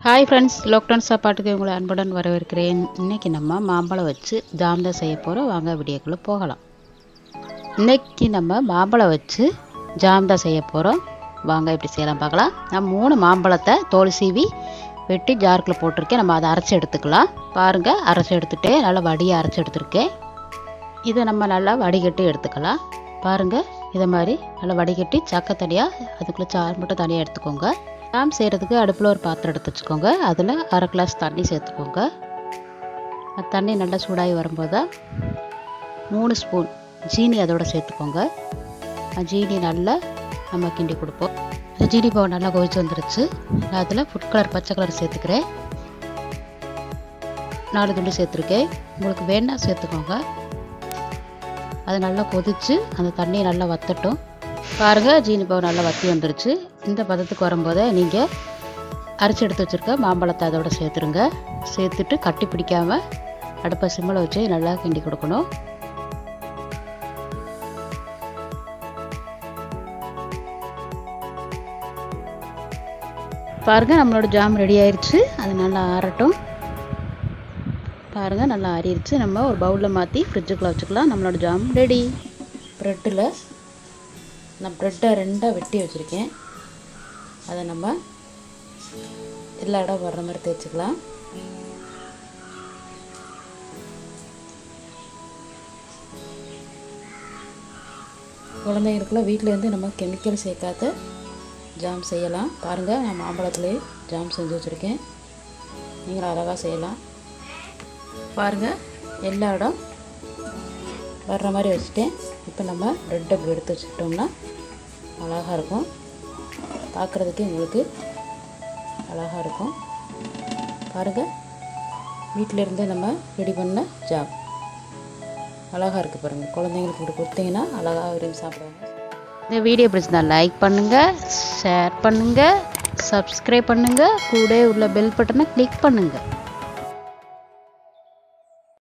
hi friends lockdown சாப்பாட்டுக்கு உங்களை அன்புடன் வரவேற்கிறேன் இன்னைக்கு நம்ம மாம்பழம் வச்சு ஜாம் தான் செய்ய போகிறோம் வாங்க வீடியோக்குள்ளே போகலாம் இன்னைக்கு நம்ம மாம்பழம் வச்சு ஜாம் தான் செய்ய போகிறோம் வாங்க எப்படி செய்யலாம் பார்க்கலாம் நான் மூணு மாம்பழத்தை தோல் சீவி வெட்டி ஜாருக்குள்ளே போட்டிருக்கேன் நம்ம அதை அரைச்சி எடுத்துக்கலாம் பாருங்கள் அரைச்சி எடுத்துகிட்டே நல்லா வடியை அரைச்சி எடுத்திருக்கேன் இதை நம்ம நல்லா வடிகட்டி எடுத்துக்கலாம் பாருங்கள் இதை மாதிரி நல்லா வடிகட்டி சக்கை தனியாக அதுக்குள்ளே சாறு மட்டும் தனியாக எடுத்துக்கோங்க ஜாம் செய்கிறதுக்கு அடுப்பில் ஒரு பாத்திரம் எடுத்து வச்சுக்கோங்க அதில் அரை கிளாஸ் தண்ணி சேர்த்துக்கோங்க அந்த தண்ணி நல்லா சூடாகி வரும்போது தான் மூணு ஸ்பூன் ஜீனி அதோட சேர்த்துக்கோங்க அந்த ஜீனி நல்லா நம்ம கிண்டி கொடுப்போம் அந்த ஜீனி பவுன் நல்லா கொதிச்சு வந்துருச்சு நான் அதில் ஃபுட் கலர் பச்சை கலர் சேர்த்துக்கிறேன் நாலு துண்டு சேர்த்துருக்கேன் உங்களுக்கு வேணா சேர்த்துக்கோங்க அது நல்லா கொதிச்சு அந்த தண்ணியை நல்லா வத்தட்டும் பாருங்கள் ஜீனி பவுன் நல்லா வத்தி வந்துருச்சு இந்த பதத்துக்கு வரும்போதே நீங்கள் அரைச்சி எடுத்து வச்சுருக்க மாம்பழத்தை அதோட சேர்த்துருங்க சேர்த்துட்டு கட்டி பிடிக்காமல் அடுப்பை சிம்மில் வச்சு நல்லா கிண்டி கொடுக்கணும் பாருங்கள் நம்மளோட ஜாம் ரெடி ஆயிடுச்சு அது நல்லா ஆறட்டும் பாருங்கள் நல்லா ஆறிடுச்சு நம்ம ஒரு பவுலில் மாற்றி ஃப்ரிட்ஜுக்குள்ளே வச்சுக்கலாம் நம்மளோட ஜாம் ரெடி ப்ரெட்டில் நான் ப்ரெட்டை ரெண்டாக வெட்டி வச்சுருக்கேன் அதை நம்ம எல்லா இடம் வர்ற மாதிரி தேய்ச்சிக்கலாம் குழந்தைங்களுக்குலாம் வீட்டிலேருந்து நம்ம கெமிக்கல் சேர்க்காத ஜாம் செய்யலாம் பாருங்கள் நான் மாம்பழத்துலேயே ஜாம் செஞ்சு வச்சுருக்கேன் நீங்களும் அழகாக செய்யலாம் பாருங்கள் எல்லா இடம் வர்ற மாதிரி வச்சுட்டேன் இப்போ நம்ம ப்ரெட் அப்படி எடுத்து வச்சுக்கிட்டோம்னா அழகாக இருக்கும் பார்க்குறதுக்கு உங்களுக்கு அழகாக இருக்கும் பாருங்கள் வீட்டில் இருந்தே நம்ம ரெடி பண்ண ஜாம் அழகாக இருக்குது பாருங்கள் குழந்தைங்களுக்கு இப்படி கொடுத்தீங்கன்னா அழகாக விரும்பி சாப்பிடுவாங்க இந்த வீடியோ பிடிச்சிருந்தா லைக் பண்ணுங்கள் ஷேர் பண்ணுங்கள் சப்ஸ்கிரைப் பண்ணுங்கள் கூட உள்ள பெல் பட்டனை கிளிக் பண்ணுங்கள்